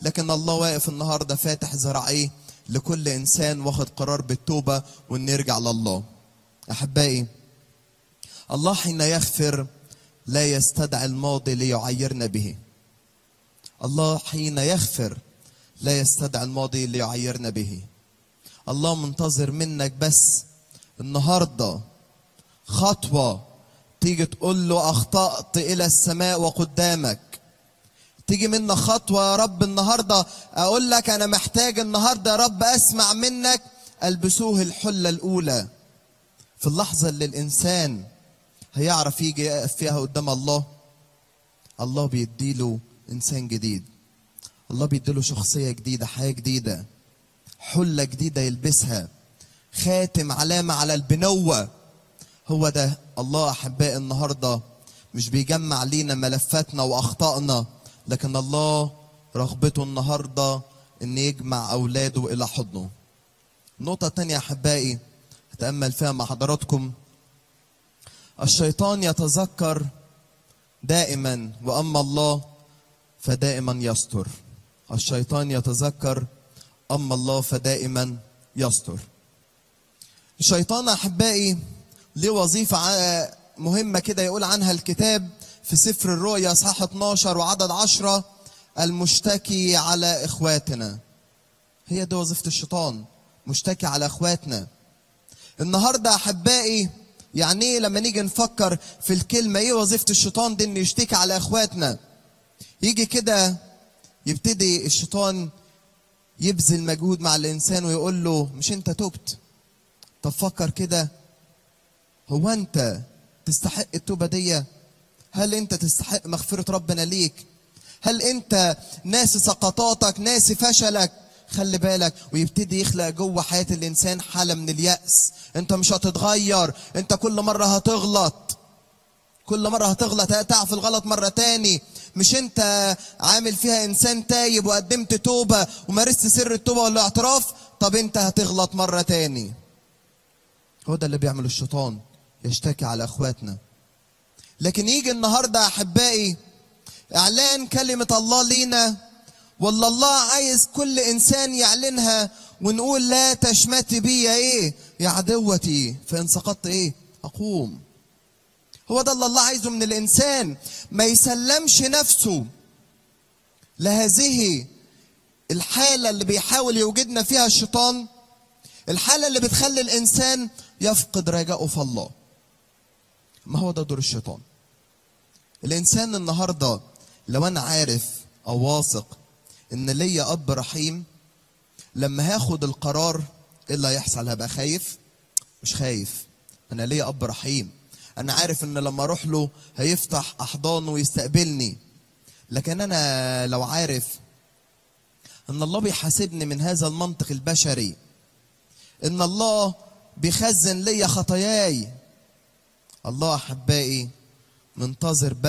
لكن الله واقف النهارده فاتح ذراعيه لكل انسان واخد قرار بالتوبه وان يرجع لله احبائي الله حين يغفر لا يستدعي الماضي ليعيرنا به الله حين يغفر لا يستدعي الماضي ليعيرنا به الله منتظر منك بس النهارده خطوه تيجي تقول له اخطات الى السماء وقدامك تيجي منك خطوه يا رب النهارده اقول لك انا محتاج النهارده يا رب اسمع منك البسوه الحله الاولى في اللحظه اللي الانسان هيعرف يجي يقف فيها قدام الله الله بيديله انسان جديد الله بيديله شخصيه جديده حياه جديده حله جديده يلبسها خاتم علامه على البنوه هو ده الله احبائي النهارده مش بيجمع لينا ملفاتنا واخطائنا لكن الله رغبته النهارده ان يجمع اولاده الى حضنه نقطه تانية احبائي اتامل فيها مع حضراتكم الشيطان يتذكر دائما واما الله فدائما يستر الشيطان يتذكر اما الله فدائما يستر الشيطان احبائي ليه وظيفه ع- مهمه كده يقول عنها الكتاب في سفر الرؤيا اصحاح 12 وعدد 10 المشتكي على اخواتنا هي دي وظيفه الشيطان مشتكي على اخواتنا النهارده احبائي يعني ايه لما نيجي نفكر في الكلمه ايه وظيفه الشيطان دي انه يشتكي على اخواتنا يجي كده يبتدي الشيطان يبذل مجهود مع الانسان ويقول له مش انت تبت طب فكر كده هو انت تستحق التوبه دي هل انت تستحق مغفره ربنا ليك هل انت ناسي سقطاتك ناسي فشلك خلي بالك ويبتدي يخلق جوه حياه الانسان حاله من الياس انت مش هتتغير انت كل مره هتغلط كل مرة هتغلط هتقع في الغلط مرة تاني مش انت عامل فيها انسان تايب وقدمت توبة ومارست سر التوبة والاعتراف طب انت هتغلط مرة تاني هو ده اللي بيعمله الشيطان يشتكي على اخواتنا لكن يجي النهاردة احبائي اعلان كلمة الله لينا ولا الله عايز كل انسان يعلنها ونقول لا تشمتي بي يا ايه يا عدوتي فان سقطت ايه اقوم هو ده اللي الله عايزه من الانسان ما يسلمش نفسه لهذه الحاله اللي بيحاول يوجدنا فيها الشيطان الحاله اللي بتخلي الانسان يفقد رجاءه في الله ما هو ده دور الشيطان الانسان النهارده لو انا عارف او واثق ان ليا اب رحيم لما هاخد القرار ايه اللي هيحصل هبقى خايف مش خايف انا ليا اب رحيم انا عارف ان لما اروح له هيفتح احضانه ويستقبلني لكن انا لو عارف ان الله بيحاسبني من هذا المنطق البشري ان الله بيخزن ليا خطاياي الله احبائي منتظر بس